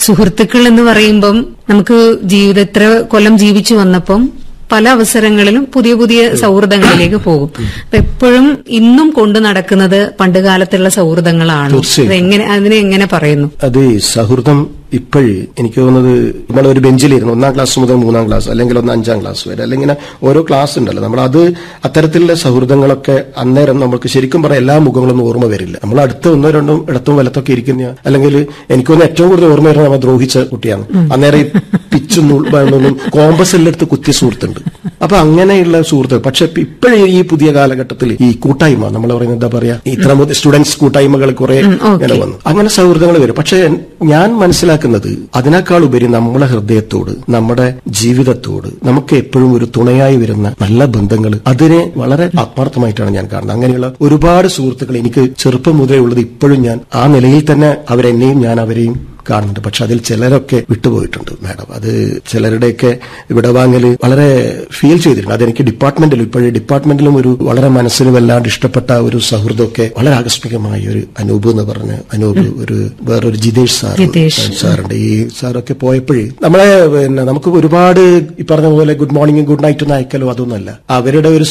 സുഹൃത്തുക്കൾ എന്ന് പറയുമ്പം നമുക്ക് ജീവിതം ഇത്ര കൊല്ലം ജീവിച്ചു വന്നപ്പം പല അവസരങ്ങളിലും പുതിയ പുതിയ സൗഹൃദങ്ങളിലേക്ക് പോകും അപ്പൊ എപ്പോഴും ഇന്നും കൊണ്ടു നടക്കുന്നത് പണ്ടുകാലത്തുള്ള സൗഹൃദങ്ങളാണ് തീർച്ചയായും. എങ്ങനെ അതിനെ എങ്ങനെ പറയുന്നു അത് ഈ സൗഹൃദം ഇപ്പോഴേ എനിക്ക് തോന്നുന്നത് നമ്മൾ ഒരു ബെഞ്ചിലിരുന്നു ഒന്നാം ക്ലാസ് മുതൽ മൂന്നാം ക്ലാസ് അല്ലെങ്കിൽ ഒന്ന് അഞ്ചാം ക്ലാസ് വരെ അല്ലെങ്കിൽ ഇങ്ങനെ ഓരോ ക്ലാസ് ഉണ്ടല്ലോ നമ്മൾ അത് അത്തരത്തിലുള്ള സൗഹൃദങ്ങളൊക്കെ അന്നേരം നമുക്ക് ശരിക്കും പറയാം എല്ലാ മുഖങ്ങളൊന്നും ഓർമ്മ വരില്ല നമ്മൾ അടുത്ത് ഒന്നോ രണ്ടോ ഇടത്തും വലത്തൊക്കെ ഇരിക്കുന്ന അല്ലെങ്കിൽ എനിക്ക് തോന്നുന്നു ഏറ്റവും കൂടുതൽ ഓർമ്മ വരുന്നത് നമ്മൾ ദ്രോഹിച്ച കുട്ടിയാണ് അന്നേരം ഈ പിച്ചും ഒന്നും കോമ്പസിലെടുത്ത് കുത്തിയ സുഹൃത്തുണ്ട് അപ്പൊ അങ്ങനെയുള്ള സുഹൃത്ത് പക്ഷെ ഇപ്പോഴേ ഈ പുതിയ കാലഘട്ടത്തിൽ ഈ കൂട്ടായ്മ നമ്മൾ പറയുന്നത് എന്താ പറയാ ഇത്ര സ്റ്റുഡൻസ് കൂട്ടായ്മകൾ കുറെ okay. ഇങ്ങനെ വന്നു അങ്ങനെ സൗഹൃദങ്ങൾ വരും പക്ഷെ ഞാൻ മനസ്സിലാക്കുന്നത് അതിനേക്കാൾ ഉപരി നമ്മളെ ഹൃദയത്തോട് നമ്മുടെ ജീവിതത്തോട് നമുക്ക് എപ്പോഴും ഒരു തുണയായി വരുന്ന നല്ല ബന്ധങ്ങൾ അതിനെ വളരെ ആത്മാർത്ഥമായിട്ടാണ് ഞാൻ കാണുന്നത് അങ്ങനെയുള്ള ഒരുപാട് സുഹൃത്തുക്കൾ എനിക്ക് ചെറുപ്പം മുതലേ ഉള്ളത് ഇപ്പോഴും ഞാൻ ആ നിലയിൽ തന്നെ അവരെന്നെയും ഞാൻ അവരെയും കാണുന്നുണ്ട് പക്ഷെ അതിൽ ചിലരൊക്കെ വിട്ടുപോയിട്ടുണ്ട് മാഡം അത് ചിലരുടെയൊക്കെ വിടവാങ്ങല് വളരെ ഫീൽ ചെയ്തിട്ടുണ്ട് അതെനിക്ക് ഡിപ്പാർട്ട്മെന്റിലും ഇപ്പോഴും ഡിപ്പാർട്ട്മെന്റിലും ഒരു വളരെ മനസ്സിന് വല്ലാണ്ട് ഇഷ്ടപ്പെട്ട ഒരു സൗഹൃദമൊക്കെ വളരെ ആകസ്മികമായ ഒരു അനൂപ് എന്ന് പറഞ്ഞ അനൂപ് ഒരു വേറൊരു ജിതേഷ് സാർ ജിതേഷ്. സാറുണ്ട് ഈ സാറൊക്കെ പോയപ്പോഴേ നമ്മളെ പിന്നെ നമുക്ക് ഒരുപാട് ഈ പറഞ്ഞ പോലെ ഗുഡ് മോർണിംഗ് ഗുഡ് നൈറ്റ് ഒന്നും അയക്കലോ അതൊന്നുമല്ല അവരുടെ ഒരു